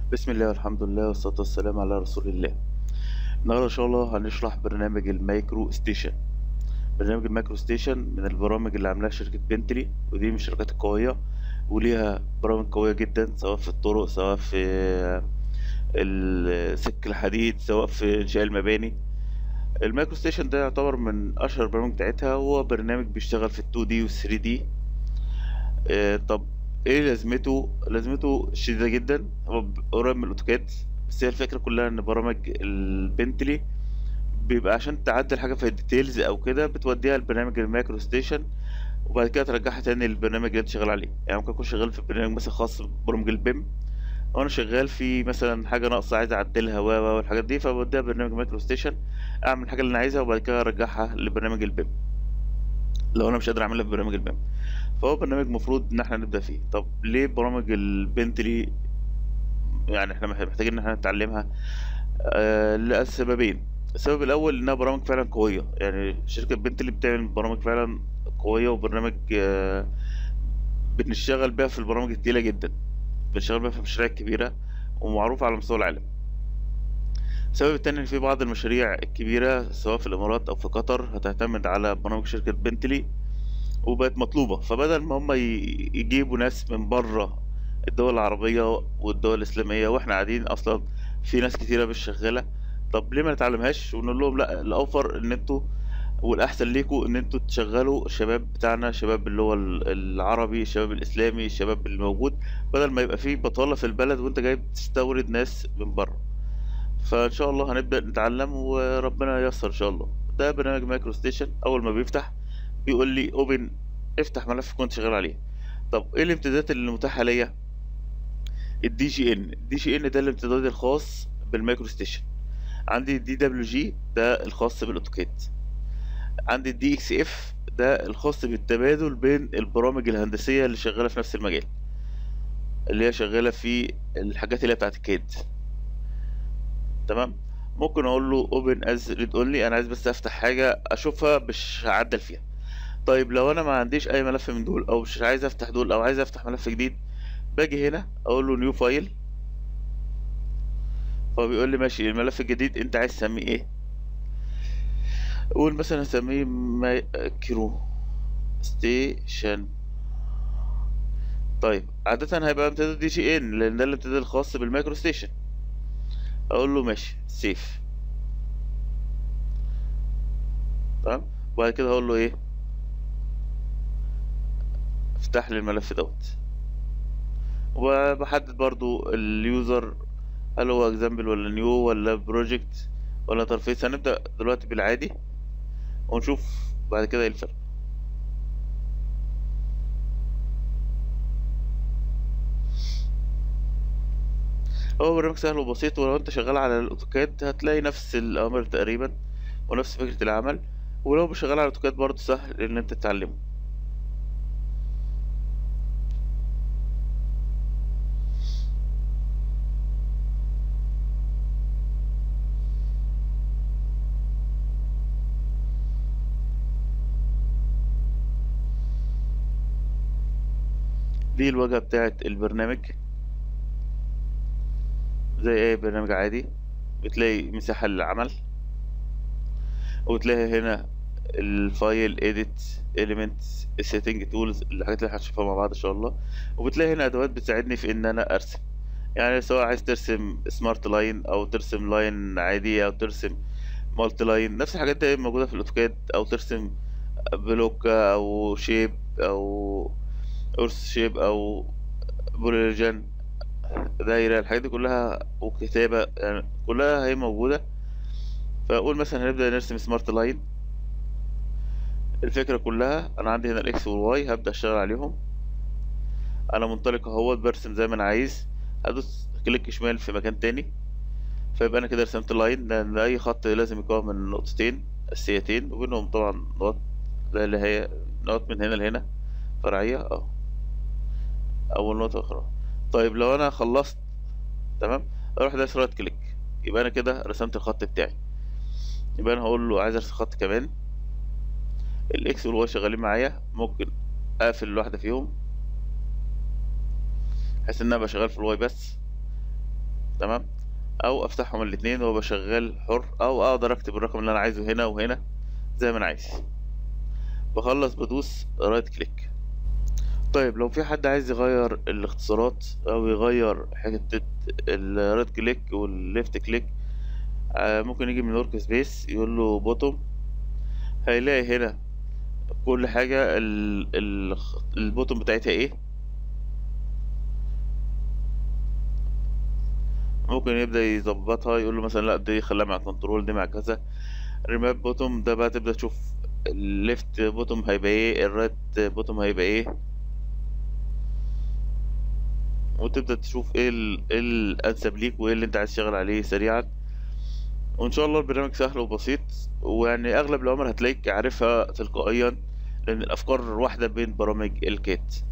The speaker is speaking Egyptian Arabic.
بسم الله والحمد لله والصلاة والسلام على رسول الله النهاردة إن شاء الله هنشرح برنامج المايكرو ستيشن برنامج المايكرو ستيشن من البرامج اللي عاملاها شركة بنتلي ودي من الشركات القوية وليها برامج قوية جدا سواء في الطرق سواء في السك الحديد سواء في إنشاء المباني المايكرو ستيشن ده يعتبر من أشهر البرامج بتاعتها هو برنامج بيشتغل في ال 2D وال 3D آه، طب ايه لازمته لازمته شديدة جدا هو ب- قريب من الاوتوكاد بس هي الفكرة كلها ان برامج البنتلي بيبقى عشان تعدل حاجة في الديتيلز او كده بتوديها لبرنامج المايكرو ستيشن وبعد كده ترجعها تاني للبرنامج اللي انت شغال عليه يعني ممكن اكون شغال في برنامج مثلا خاص ببرامج البيم وانا شغال في مثلا حاجة ناقصة عايز اعدلها و و والحاجات دي فبوديها برنامج مايكرو ستيشن اعمل الحاجة اللي انا عايزها وبعد كده ارجعها لبرنامج البيم لو انا مش قادر اعملها في برنامج البيم فهو برنامج مفروض ان احنا نبدأ فيه طب ليه برامج البنتلي يعني احنا مح- محتاجين ان احنا نتعلمها آه لسببين السبب الاول انها برامج فعلا قويه يعني شركه بنتلي بتعمل برامج فعلا قويه وبرنامج آه بنشتغل بيها في البرامج التقيله جدا بنشتغل بيها في المشاريع الكبيره ومعروفه على مستوى العالم السبب التاني ان في بعض المشاريع الكبيره سواء في الامارات او في قطر هتعتمد على برامج شركه بنتلي وبقت مطلوبة فبدل ما هم ي- يجيبوا ناس من بره الدول العربية والدول الإسلامية وإحنا قاعدين أصلا في ناس كتيرة مش شغالة طب ليه ما نتعلمهاش ونقول لهم لا الأوفر إن انتوا والأحسن ليكوا إن انتوا تشغلوا الشباب بتاعنا شباب اللي هو ال- العربي الشباب الإسلامي الشباب اللي موجود بدل ما يبقى فيه بطالة في البلد وأنت جاي تستورد ناس من بره فإن شاء الله هنبدأ نتعلم وربنا ييسر إن شاء الله ده برنامج مايكرو ستيشن أول ما بيفتح بيقول لي اوبن افتح ملف كنت شغال عليه طب ايه الامتدادات اللي متاحه ليا الدي جي ان الدي جي ان ده الامتداد الخاص بالمايكرو ستيشن عندي الدي دبليو جي ده الخاص بالاوتوكاد عندي الدي اكس اف ده الخاص بالتبادل بين البرامج الهندسيه اللي شغاله في نفس المجال اللي هي شغاله في الحاجات اللي هي بتاعت الكاد تمام ممكن اقول له اوبن از ريد اونلي انا عايز بس افتح حاجه اشوفها مش هعدل فيها طيب لو انا ما عنديش اي ملف من دول او مش عايز افتح دول او عايز افتح ملف جديد باجي هنا اقول له نيو فايل فبيقول لي ماشي الملف الجديد انت عايز تسميه ايه قول مثلا هسميه مايكرو ستيشن طيب عادة هيبقى امتداد دي جي ان لان ده الامتداد الخاص بالمايكرو ستيشن اقول له ماشي سيف تمام وبعد كده هقول له ايه افتح لي الملف دوت وبحدد برضو اليوزر هل هو اكزامبل ولا نيو ولا بروجكت ولا انترفيس هنبدأ دلوقتي بالعادي ونشوف بعد كده ايه الفرق هو برنامج سهل وبسيط ولو انت شغال على الاوتوكاد هتلاقي نفس الاوامر تقريبا ونفس فكرة العمل ولو مش شغال على الاوتوكاد برضو سهل ان انت تتعلمه دي الواجهة بتاعت البرنامج زي اي برنامج عادي بتلاقي مساحة للعمل وتلاقي هنا الفايل edit elements setting tools الحاجات اللي هنشوفها مع بعض ان شاء الله وبتلاقي هنا ادوات بتساعدني في ان انا ارسم يعني سواء عايز ترسم سمارت لاين او ترسم لاين عادي او ترسم مالتي لاين نفس الحاجات دي موجودة في الاوتوكاد او ترسم بلوك او شيب او اورس شيب او بوليجان دايرة الحاجات دي كلها وكتابة يعني كلها هي موجودة فأقول مثلا هنبدأ نرسم سمارت لاين الفكرة كلها أنا عندي هنا الإكس والواي هبدأ أشتغل عليهم أنا منطلق أهوت برسم زي ما أنا عايز هدوس كليك شمال في مكان تاني فيبقى أنا كده رسمت لاين لأن أي خط لازم يكون من نقطتين أساسيتين وبينهم طبعا نقط اللي هي نقط من هنا لهنا فرعية أهو أول نقطة أخرى طيب لو أنا خلصت تمام أروح دايس رايت كليك يبقى أنا كده رسمت الخط بتاعي يبقى أنا هقول له عايز أرسم خط كمان الاكس والواي شغالين معايا ممكن اقفل الواحده فيهم بحيث ان انا ابقى شغال في الواي بس تمام او افتحهم الاتنين وابقى شغال حر او اقدر اكتب الرقم اللي انا عايزه هنا وهنا زي ما انا عايز بخلص بدوس رايت كليك طيب لو في حد عايز يغير الاختصارات او يغير حتة الرايت كليك والليفت كليك آه، ممكن يجي من ورك سبيس يقول له بوتوم هيلاقي هنا كل حاجة ال ال البوتوم بتاعتها ايه ممكن يبدأ يظبطها يقول له مثلا لا دي خليها مع كنترول دي مع كذا ريماب بوتوم ده بقى تبدأ تشوف الليفت بوتوم هيبقى ايه الرايت بوتوم هيبقى ايه وتبدأ تشوف ايه ال- إيه الانسب ليك وايه اللي انت عايز تشتغل عليه سريعا وان شاء الله البرنامج سهل وبسيط ويعني اغلب الامر هتلاقيك عارفها تلقائيا لان الافكار واحدة بين برامج الكات